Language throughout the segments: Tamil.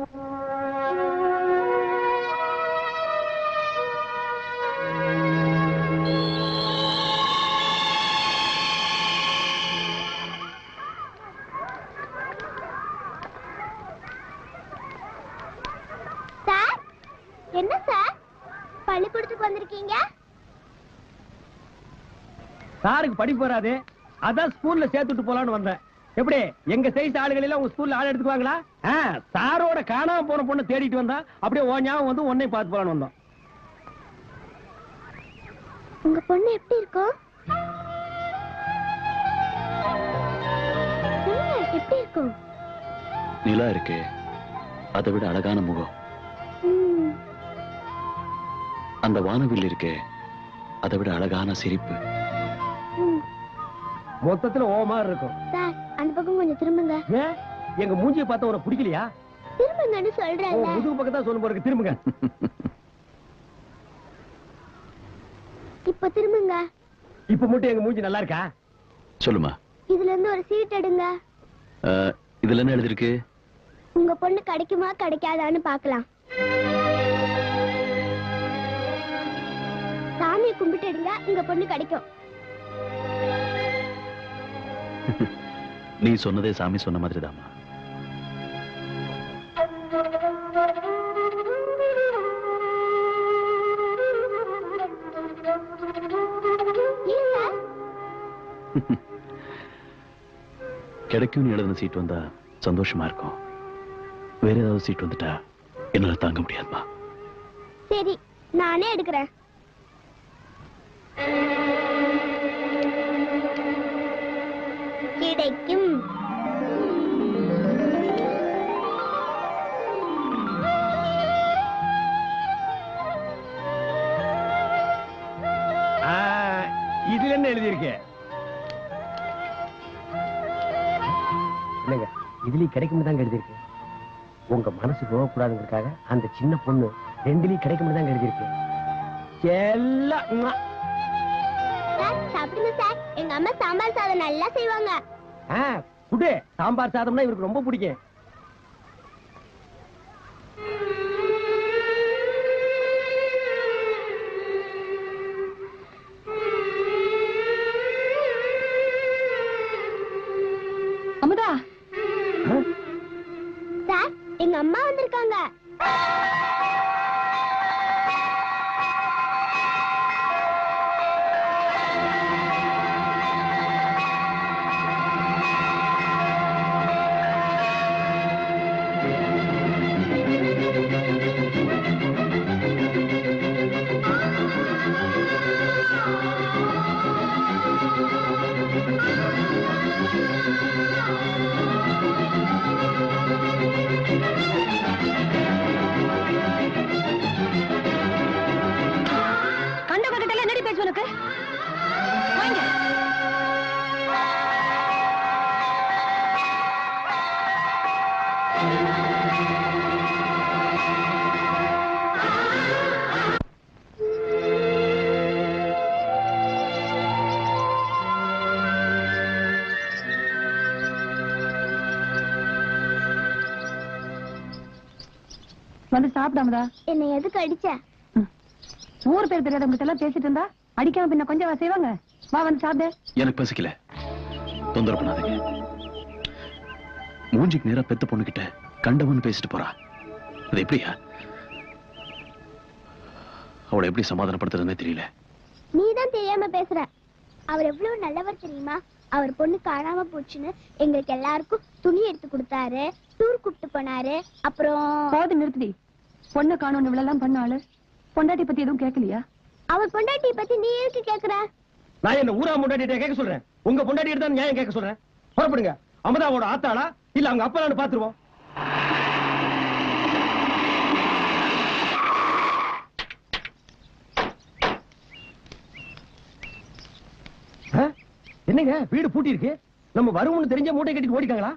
சார் என்ன சார் பள்ளிக்கூடத்துக்கு வந்திருக்கீங்க சாருக்கு படிப்பு வராது அதான் ஸ்கூல்ல சேர்த்துட்டு போலான்னு வந்தேன் எப்படி எங்க சைஸ் ஆளுகள் எல்லாம் உங்க ஸ்கூல்ல ஆள் எடுத்துக்குவாங்களா ஆ, சாரோட காணாம போன பொண்ணை தேடிட்டு வந்தா அப்படியே ஓ ஞாபகம் வந்து உன்னை பார்த்து போலான்னு வந்தோம் உங்க பொண்ணு எப்படி இருக்கும் சொல்லுங்க, எப்படி இருக்கும் நிலா இருக்கே அதை விட அழகான முகம் ம், அந்த வானவில் இருக்கே அதை விட அழகான சிரிப்பு ம். மொத்தத்துல ஓ மாதிரி இருக்கும் சார் அந்த பக்கம் கொஞ்சம் திரும்புங்க ஏன் எங்க மூஞ்சியை பார்த்தா உனக்கு பிடிக்கலையா திரும்புங்கன்னு ஓ சொல்றேன்ல முதுகு பக்கத்தான் சொல்லும் போறதுக்கு திரும்புங்க இப்ப திரும்புங்க இப்ப மட்டும் எங்க மூஞ்சி நல்லா இருக்கா சொல்லுமா இதுல இருந்து ஒரு சீட் எடுங்க அஹ், இதுல என்ன எழுதிருக்கு உங்க பொண்ணு கிடைக்குமா கிடைக்காதான்னு பார்க்கலாம் சாமியை கும்பிட்டு எடுங்க உங்க பொண்ணு கிடைக்கும் நீ சொன்னதே சாமி சொன்ன மாதிரிதாம்மா ஏன் சார் கிடைக்கும்னு எழுதின சீட் வந்தா சந்தோஷமா இருக்கும் வேற ஏதாவது சீட் வந்துட்டா என்னால தாங்க முடியாதுமா சரி நானே எடுக்கிறேன் கிடைக்கும் ஆ, இதுல என்ன எழுதியிருக்கு என்னங்க இதுலயும் கிடைக்கும் தான் எழுதியிருக்கு உங்க மனசு போகக்கூடாதுங்கிறதுக்காக அந்த சின்ன பொண்ணு ரெண்டுலயும் கிடைக்கும் தான் எழுதியிருக்கு எல்லாம் உம்மா. சார் சாப்பிடுங்க சார் எங்க அம்மா சாம்பார் சாதம் நல்லா செய்வாங்க ஆ, குடு சாம்பார் சாதம்னா இவருக்கு ரொம்ப பிடிக்கும் அமுதா சார் எங்க அம்மா வந்திருக்காங்க கண்ட கொண்டல என்னடி பேச்சு உனக்கு வாங்க வந்து சாப்பிடாமதா என்னை எதுக்கு அடிச்ச ஊர் பேர் தெரியாதவங்க எல்லாம் பேசிட்டு இருந்தா அடிக்காம பின்ன கொஞ்சம் வா செய்வாங்க வா வந்து சாப்பிடு எனக்கு பசிக்கல தொந்தரவு பண்ணாதீங்க மூஞ்சிக்கு நேரா பெத்த பொண்ணுகிட்ட கண்டவன் பேசிட்டு போறா அது எப்படியா அவளை எப்படி சமாதானப்படுத்துறதுன்னே தெரியல நீ தான் தெரியாம பேசுற அவர் எவ்வளவு நல்லவர் தெரியுமா அவர் பொண்ணு காணாம போச்சுன்னு எங்களுக்கு எல்லாருக்கும் துணி எடுத்து கொடுத்தாரு டூர் கூப்பிட்டு போனாரு அப்புறம் போது நிறுத்தி பொண்ணு காணும் இவ்வளவு பண்ண ஆளு பொண்டாட்டி பத்தி எதுவும் கேட்கலையா அவர் பொண்டாட்டி பத்தி நீ எதுக்கு கேக்குற நான் என்ன ஊரா முண்டாட்டிட்ட கேட்க சொல்றேன் உங்க பொண்டாட்டி தான் நியாயம் கேட்க சொல்றேன் புறப்படுங்க அமதாவோட ஆத்தாளா இல்ல அவங்க அப்பலான்னு பாத்துருவோம் ஆ? என்னங்க வீடு பூட்டி இருக்கு நம்ம வருவோம்னு தெரிஞ்ச மூட்டை கட்டிட்டு ஓடிட்டாங்களா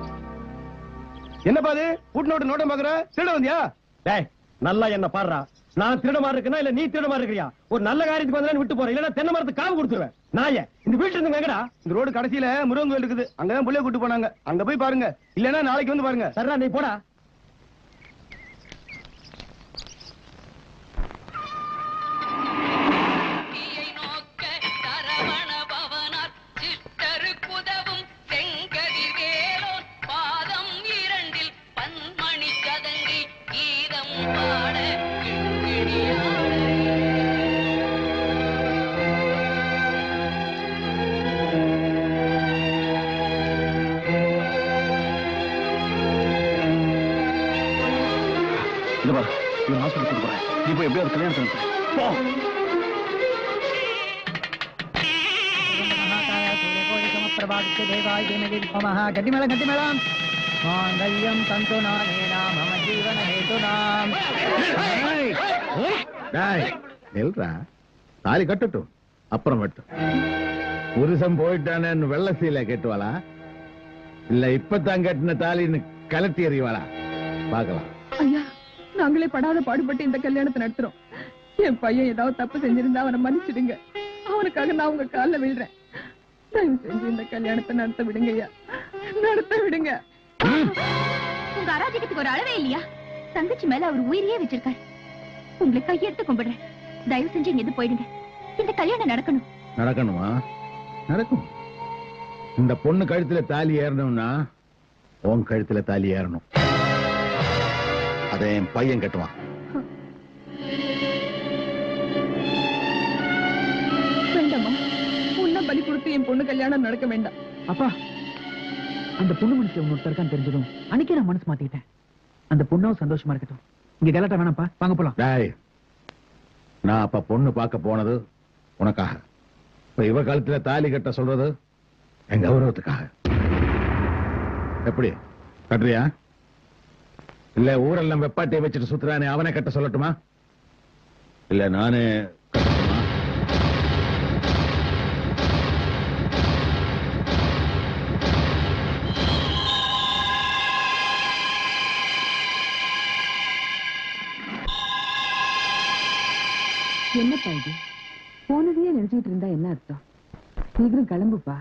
என்னப்பா அது வீட்டு நோட்டு நோட்டம் பாக்குற திருட வந்தியா டேய் நல்லா என்ன பாடுறா நான் திருட மாதிரி இருக்கனா இல்ல நீ திருட மாதிரி இருக்கியா ஒரு நல்ல காரியத்துக்கு வந்தா விட்டு போறேன் இல்லன்னா தென்னை மரத்துக்கு காவு கொடுத்துருவேன் நாய இந்த வீட்டுல இருந்து எங்கடா இந்த ரோடு கடைசியில முருகன் கோயில் இருக்குது அங்கதான் புள்ளைய கூட்டு போனாங்க அங்க போய் பாருங்க இல்லன்னா நாளைக்கு வந்து பாருங்க சரிடா நீ போடா தீயை நோக்க சரவண பவனார் சிஷ்டருக்குதவும் செங்கதிர் வேலோன் பாதம் இரண்டில் பன்மணி சதங்கை கீதம் பாட கிண்கிணியாட இந்த பாரு இவன் ஹாஸ்பிட்டல் கூட்டு போறேன் நீ போய் எப்படியாவது கல்யாணம் நடத்து. போ கட்டிமேளம் கட்டிமேளம் மாங்கல்யம் தந்து நானேனா மம ஜீவன ஹேதுனாம் டேய் நில்றா தாலி கட்டட்டும் அப்புறம் மட்டும் புருஷன் போயிட்டானேன்னு வெள்ள சீலை கட்டுவாளா இல்ல இப்பதான் கட்டின தாலின்னு கலட்டி எறிவாளா பார்க்கலாம் ஐயா நாங்களே படாத பாடுபட்டு இந்த கல்யாணத்தை நடத்துறோம் என் பையன் ஏதாவது தப்பு செஞ்சிருந்தா அவனை மன்னிச்சிடுங்க அவனுக்காக நான் உங்க கால்ல விழுறேன் தயவு செஞ்சு இந்த கல்யாணத்தை நடத்த விடுங்க ஐயா நடத்த விடுங்க உங்க அராஜகத்துக்கு ஒரு அளவே இல்லையா தங்கச்சி மேல அவர் உயிரையே வச்சிருக்காரு உங்களை கையெடுத்து கும்பிடுறேன் தயவு செஞ்சு இங்க இருந்து போயிடுங்க இந்த கல்யாணம் நடக்கணும் நடக்கணுமா நடக்கும் இந்த பொண்ணு கழுத்துல தாலி ஏறணும்னா உன் கழுத்துல தாலி ஏறணும் அதை என் பையன் கட்டுவான் வேண்டாமா உன்ன பலி கொடுத்து என் பொண்ணு கல்யாணம் நடக்க வேண்டாம் அப்பா அந்த பொண்ணு மனசு ஒன்னு இருக்கான்னு தெரிஞ்சதும் அன்னைக்கே நான் மனசு மாத்திக்கிட்டேன் அந்த பொண்ணும் சந்தோஷமா இருக்கட்டும் இங்க கலாட்டா வேணாம்ப்பா வாங்க போலாம் டேய் நான் அப்ப பொண்ணு பார்க்க போனது உனக்காக இப்ப இவ கழுத்துல தாலி கட்ட சொல்றது என் கௌரவத்துக்காக எப்படி கட்டுறியா இல்ல ஊரெல்லாம் வெப்பாட்டியை வச்சுட்டு சுத்துறானே அவனை கட்ட சொல்லட்டுமா இல்ல நானே கட்டட்டுமா? என்னப்பா இது போனதையே நினைச்சிட்டு இருந்தா என்ன அர்த்தம் சீக்கிரம் கிளம்புப்பா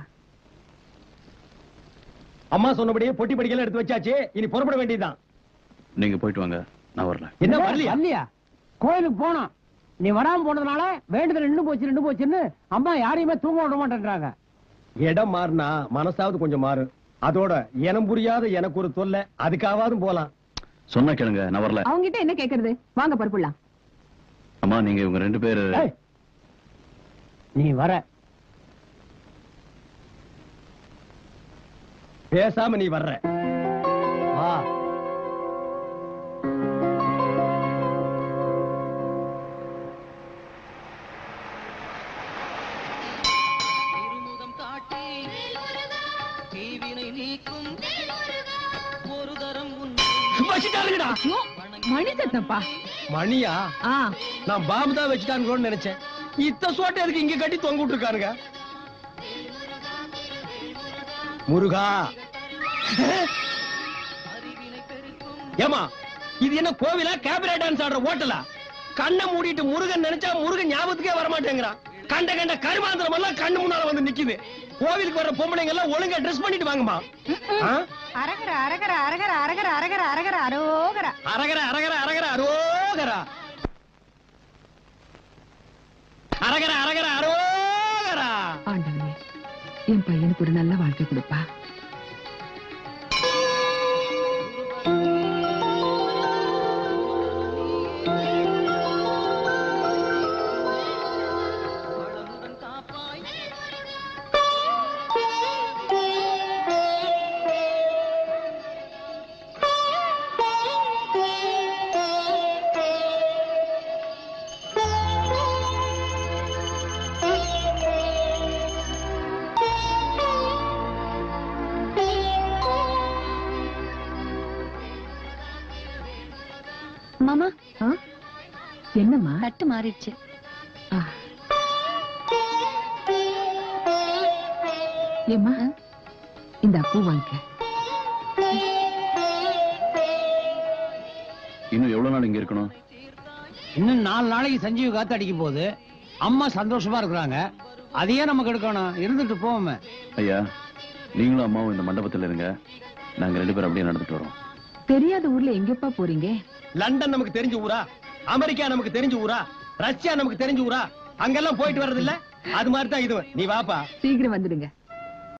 அம்மா சொன்னபடியே பொட்டி படிக்கலாம் எடுத்து வச்சாச்சு இனி புறப்பட வேண்டியதுதான் நீங்க போயிட்டு வாங்க நான் வரல என்ன வரலையா இல்லையா கோயிலுக்கு போனோம் நீ வராம போனதுனால வேண்டுதல் நின்னு போச்சு நின்னு போச்சுன்னு அம்மா யாரையுமே தூங்க விட மாட்டேன்றாங்க இடம் மாறினா மனசாவது கொஞ்சம் மாறும் அதோட இனம் புரியாத எனக்கு ஒரு தொல்லை அதுக்காவது போலாம் சொன்னா கேளுங்க நான் வரல அவங்கிட்ட என்ன கேக்குறது வாங்க பரப்புலாம் அம்மா நீங்க இவங்க ரெண்டு பேர் ஏய், நீ வர பேசாம நீ வர்ற வா திருமுகம் காட்டி தீவினை நீக்கும் ஒரு தரம் உன்னை வச்சுட்டானுங்கடா மணி சத்தப்பா மணியா ஆ நான் பாம்பு தான் வச்சுட்டானுங்களோன்னு நினைச்சேன் இத்த சோட்டை எதுக்கு இங்க கட்டி தொங்க விட்டுருக்கானுங்க முருகா அறிவினை பெருக்கும் ஏமா இது என்ன கோவிலா கேபரே டான்ஸ் ஆடுற ஹோட்டலா கண்ணை மூடிட்டு முருகன் நினைச்சா முருகன் ஞாபகத்துக்கே வர மாட்டேங்கிறான் கண்ட கண்ட கருமாந்திரம் எல்லாம் கண்ணு முன்னால வந்து நிக்குது கோவிலுக்கு வர்ற பொம்பளைங்க எல்லாம் ஒழுங்கா ட்ரெஸ் பண்ணிட்டு வாங்கம்மா ஆ? அரகர அரகர அரகர அரகர அரகர அரகர அரோகர அரகர அரகர அரகர அரோகரா அரகர அரகர அரோகரா ஆண்டவனே என் பையனுக்கு ஒரு நல்ல வாழ்க்கை கொடுப்பா வளமுடன் காப்பாய் மாமா என்னம்மா தட்டு மாறிடுச்சு ஆ. ஏம்மா இந்த பூ வாங்கிக்க இன்னும் எவ்வளவு நாள் இங்க இருக்கணும் இன்னும் நாலு நாளைக்கு சஞ்சீவ் காத்து அடிக்க போகுது அம்மா சந்தோஷமா இருக்கிறாங்க அதையே நமக்கு எடுக்கணும் இருந்துட்டு போவோமே ஐயா நீங்களும் அம்மாவும் இந்த மண்டபத்துல இருங்க நாங்க ரெண்டு பேரும் அப்படியே நடந்துட்டு வரோம் தெரியாத ஊர்ல எங்கப்பா போறீங்க லண்டன் நமக்கு தெரிஞ்ச ஊரா அமெரிக்கா நமக்கு தெரிஞ்ச ஊரா ரஷ்யா நமக்கு தெரிஞ்ச ஊரா அங்கெல்லாம் போயிட்டு வர்றது இல்ல அது மாதிரி தான் இதுவும் நீ வாப்பா சீக்கிரம் வந்துடுங்க